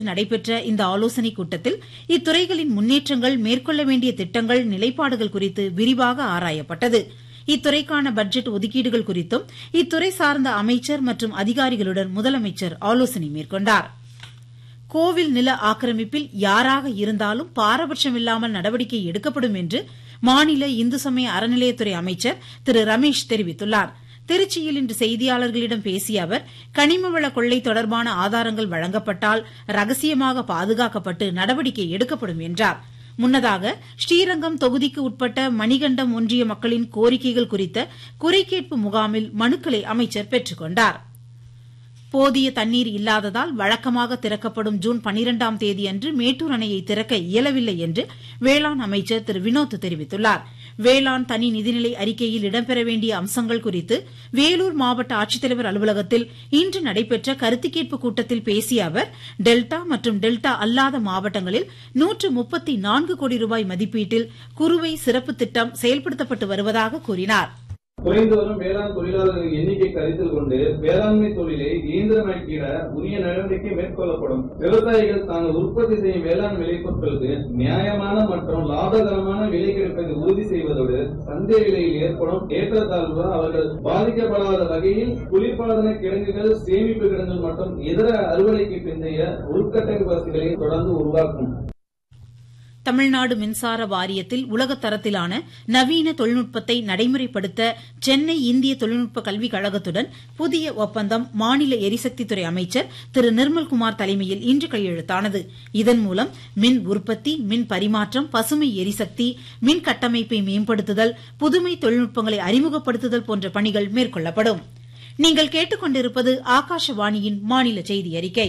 நடைபெற்ற இந்த ஆலோசனைக் கூட்டத்தில் இத்துறைகளின் முன்னேற்றங்கள் மேற்கொள்ள வேண்டிய திட்டங்கள் நிலைப்பாடுகள் குறித்து விரிவாக ஆராயப்பட்டது இத்துறைக்கான பட்ஜெட் ஒதுக்கீடுகள் குறித்தும் இத்துறை சார்ந்த அமைச்சர் மற்றும் அதிகாரிகளுடன் முதலமைச்சர் ஆலோசனை மேற்கொண்டார் கோவில் நில ஆக்கிரமிப்பில் யாராக இருந்தாலும் பாரபட்சமில்லாமல் நடவடிக்கை எடுக்கப்படும் என்று மாநில இந்து சமய அறநிலையத்துறை அமைச்சர் திரு ரமேஷ் தெரிவித்துள்ளார் திருச்சியில் இன்று செய்தியாளர்களிடம் பேசிய அவர் கனிமவள கொள்ளை தொடர்பான ஆதாரங்கள் வழங்கப்பட்டால் ரகசியமாக பாதுகாக்கப்பட்டு நடவடிக்கை எடுக்கப்படும் என்றார் முன்னதாக ஸ்ரீரங்கம் தொகுதிக்கு உட்பட்ட மணிகண்டம் ஒன்றிய மக்களின் கோரிக்கைகள் குறித்த குறைகேட்பு முகாமில் மனுக்களை அமைச்சர் பெற்றுக் கொண்டார் போதிய தண்ணீர் இல்லாததால் வழக்கமாக திறக்கப்படும் ஜூன் பனிரெண்டாம் தேதியன்று மேட்டூர் அணையை திறக்க இயலவில்லை என்று வேளாண் அமைச்சர் திரு வினோத் தெரிவித்துள்ளார் வேளாண் தனி நிதிநிலை அறிக்கையில் இடம்பெற வேண்டிய அம்சங்கள் குறித்து வேலூர் மாவட்ட ஆட்சித்தலைவர் அலுவலகத்தில் இன்று நடைபெற்ற கருத்து கேட்பு கூட்டத்தில் பேசிய அவர் டெல்டா மற்றும் டெல்டா அல்லாத மாவட்டங்களில் நூற்று முப்பத்தி நான்கு கோடி ரூபாய் மதிப்பீட்டில் குறுவை சிறப்பு திட்டம் செயல்படுத்தப்பட்டு வருவதாக கூறினார் குறைந்து வரும் வேளாண் தொழிலாளர்களின் எண்ணிக்கை கருத்தில் கொண்டு வேளாண்மை தொழிலை இயந்திரமயக்கிட உரிய நடவடிக்கை மேற்கொள்ளப்படும் விவசாயிகள் தாங்கள் உற்பத்தி செய்யும் வேளாண் விளைபொருட்களுக்கு நியாயமான மற்றும் லாபகரமான விலை கிடைப்பதை உறுதி செய்வதோடு சந்தை விலையில் ஏற்படும் ஏற்றத்தாழ்வு அவர்கள் பாதிக்கப்படாத வகையில் குளிர்பாதன கிடங்குகள் சேமிப்பு கிடங்குகள் மற்றும் இதர அறுவடைக்கு பிந்தைய உள்கட்டமைப்பு வசதிகளை தொடர்ந்து உருவாக்கும் தமிழ்நாடு மின்சார வாரியத்தில் உலகத் தரத்திலான நவீன தொழில்நுட்பத்தை நடைமுறைப்படுத்த சென்னை இந்திய தொழில்நுட்ப கல்விக் கழகத்துடன் புதிய ஒப்பந்தம் மாநில எரிசக்தித்துறை அமைச்சர் திரு நிர்மல்குமார் தலைமையில் இன்று கையெழுத்தானது இதன் மூலம் மின் உற்பத்தி மின் பரிமாற்றம் பசுமை எரிசக்தி மின் கட்டமைப்பை மேம்படுத்துதல் புதுமை தொழில்நுட்பங்களை அறிமுகப்படுத்துதல் போன்ற பணிகள் மேற்கொள்ளப்படும் நீங்கள் கேட்டுக்கொண்டிருப்பது ஆகாஷவாணியின் மாநில செய்தி அறிக்கை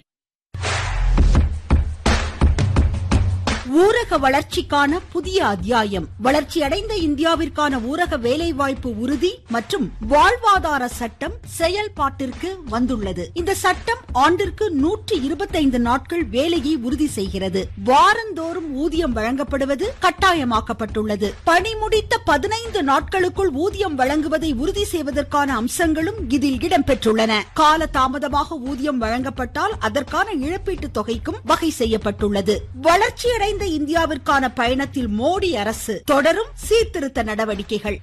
ஊரக வளர்ச்சிக்கான புதிய அத்தியாயம் வளர்ச்சியடைந்த இந்தியாவிற்கான ஊரக வேலைவாய்ப்பு உறுதி மற்றும் வாழ்வாதார சட்டம் செயல்பாட்டிற்கு வந்துள்ளது இந்த சட்டம் ஆண்டிற்கு நூற்றி இருபத்தைந்து நாட்கள் வேலையை உறுதி செய்கிறது வாரந்தோறும் ஊதியம் வழங்கப்படுவது கட்டாயமாக்கப்பட்டுள்ளது பணி முடித்த பதினைந்து நாட்களுக்குள் ஊதியம் வழங்குவதை உறுதி செய்வதற்கான அம்சங்களும் இதில் இடம்பெற்றுள்ளன கால தாமதமாக ஊதியம் வழங்கப்பட்டால் அதற்கான இழப்பீட்டுத் தொகைக்கும் வகை செய்யப்பட்டுள்ளது வளர்ச்சியடைந்த வளர்ந்த இந்தியாவிற்கான பயணத்தில் மோடி அரசு தொடரும் சீர்திருத்த நடவடிக்கைகள்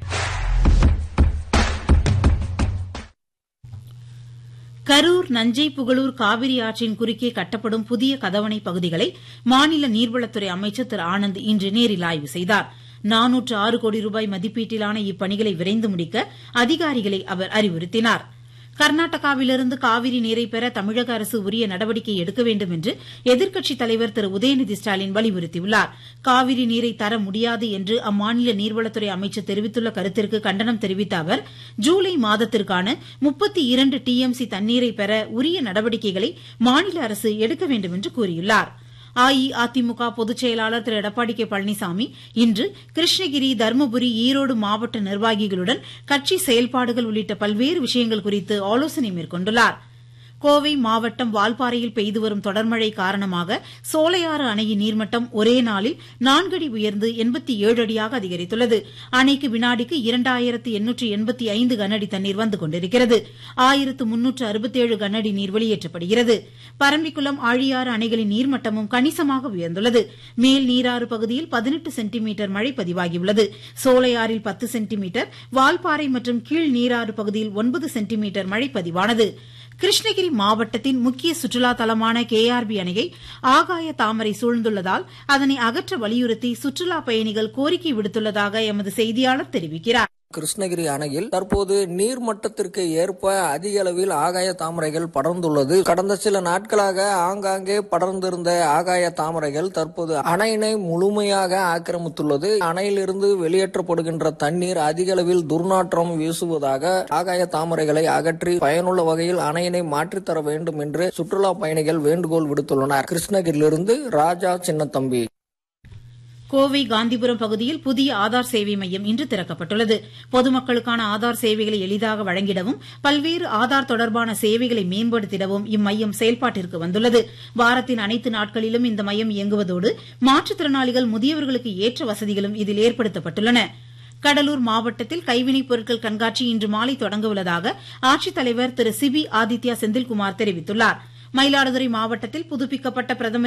கரூர் நஞ்சை புகழூர் காவிரி ஆற்றின் குறுக்கே கட்டப்படும் புதிய கதவணை பகுதிகளை மாநில நீர்வளத்துறை அமைச்சர் திரு ஆனந்த் இன்று நேரில் ஆய்வு செய்தார் நானூற்று ஆறு கோடி ரூபாய் மதிப்பீட்டிலான இப்பணிகளை விரைந்து முடிக்க அதிகாரிகளை அவர் அறிவுறுத்தினாா் கர்நாடகாவிலிருந்து காவிரி நீரை பெற தமிழக அரசு உரிய நடவடிக்கை எடுக்க வேண்டும் என்று எதிர்க்கட்சித் தலைவர் திரு உதயநிதி ஸ்டாலின் வலியுறுத்தியுள்ளார் காவிரி நீரை தர முடியாது என்று அம்மாநில நீர்வளத்துறை அமைச்சர் தெரிவித்துள்ள கருத்திற்கு கண்டனம் தெரிவித்த அவர் ஜூலை மாதத்திற்கான முப்பத்தி இரண்டு டிஎம்சி தண்ணீரை பெற உரிய நடவடிக்கைகளை மாநில அரசு எடுக்க வேண்டும் என்று கூறியுள்ளாா் அஇஅதிமுக பொதுச் செயலாளர் திரு எடப்பாடி கே பழனிசாமி இன்று கிருஷ்ணகிரி தருமபுரி ஈரோடு மாவட்ட நிர்வாகிகளுடன் கட்சி செயல்பாடுகள் உள்ளிட்ட பல்வேறு விஷயங்கள் குறித்து ஆலோசனை மேற்கொண்டுள்ளாா் கோவை மாவட்டம் வால்பாறையில் பெய்து வரும் தொடர்மழை காரணமாக சோலையாறு அணையின் நீர்மட்டம் ஒரே நாளில் நான்கடி உயர்ந்து எண்பத்தி ஏழு அடியாக அதிகரித்துள்ளது அணைக்கு வினாடிக்கு இரண்டாயிரத்து எண்ணூற்று எண்பத்தி ஐந்து கனஅடி தண்ணீர் வந்து கொண்டிருக்கிறது ஆயிரத்து முன்னூற்று அறுபத்தேழு கனஅடி நீர் வெளியேற்றப்படுகிறது பரம்பிக்குளம் ஆழியாறு அணைகளின் நீர்மட்டமும் கணிசமாக உயர்ந்துள்ளது மேல் நீராறு பகுதியில் பதினெட்டு சென்டிமீட்டர் மழை பதிவாகியுள்ளது சோலையாறில் பத்து சென்டிமீட்டர் வால்பாறை மற்றும் கீழ் நீராறு பகுதியில் ஒன்பது சென்டிமீட்டர் மழை பதிவானது கிருஷ்ணகிரி மாவட்டத்தின் முக்கிய சுற்றுலா தலமான கேஆர்பி அணையை ஆகாய தாமரை சூழ்ந்துள்ளதால் அதனை அகற்ற வலியுறுத்தி சுற்றுலா பயணிகள் கோரிக்கை விடுத்துள்ளதாக எமது செய்தியாளர் தெரிவிக்கிறார் கிருஷ்ணகிரி அணையில் தற்போது நீர் மட்டத்திற்கு ஏற்ப அதிக அளவில் ஆகாய தாமரைகள் படர்ந்துள்ளது கடந்த சில நாட்களாக ஆங்காங்கே படர்ந்திருந்த ஆகாய தாமரைகள் தற்போது அணையினை முழுமையாக ஆக்கிரமித்துள்ளது அணையிலிருந்து வெளியேற்றப்படுகின்ற தண்ணீர் அதிக அளவில் துர்நாற்றம் வீசுவதாக ஆகாய தாமரைகளை அகற்றி பயனுள்ள வகையில் அணையினை மாற்றித்தர வேண்டும் என்று சுற்றுலா பயணிகள் வேண்டுகோள் விடுத்துள்ளனர் கிருஷ்ணகிரியிலிருந்து ராஜா சின்னத்தம்பி கோவை காந்திபுரம் பகுதியில் புதிய ஆதார் சேவை மையம் இன்று திறக்கப்பட்டுள்ளது பொதுமக்களுக்கான ஆதார் சேவைகளை எளிதாக வழங்கிடவும் பல்வேறு ஆதார் தொடர்பான சேவைகளை மேம்படுத்திடவும் இம்மையம் செயல்பாட்டிற்கு வந்துள்ளது வாரத்தின் அனைத்து நாட்களிலும் இந்த மையம் இயங்குவதோடு மாற்றுத்திறனாளிகள் முதியவர்களுக்கு ஏற்ற வசதிகளும் இதில் ஏற்படுத்தப்பட்டுள்ளன கடலூர் மாவட்டத்தில் கைவினைப் பொருட்கள் கண்காட்சி இன்று மாலை தொடங்க உள்ளதாக ஆட்சித்தலைவர் திரு சிபி ஆதித்யா செந்தில்குமார் தெரிவித்துள்ளார் மயிலாடுதுறை மாவட்டத்தில் புதுப்பிக்கப்பட்ட பிரதமர்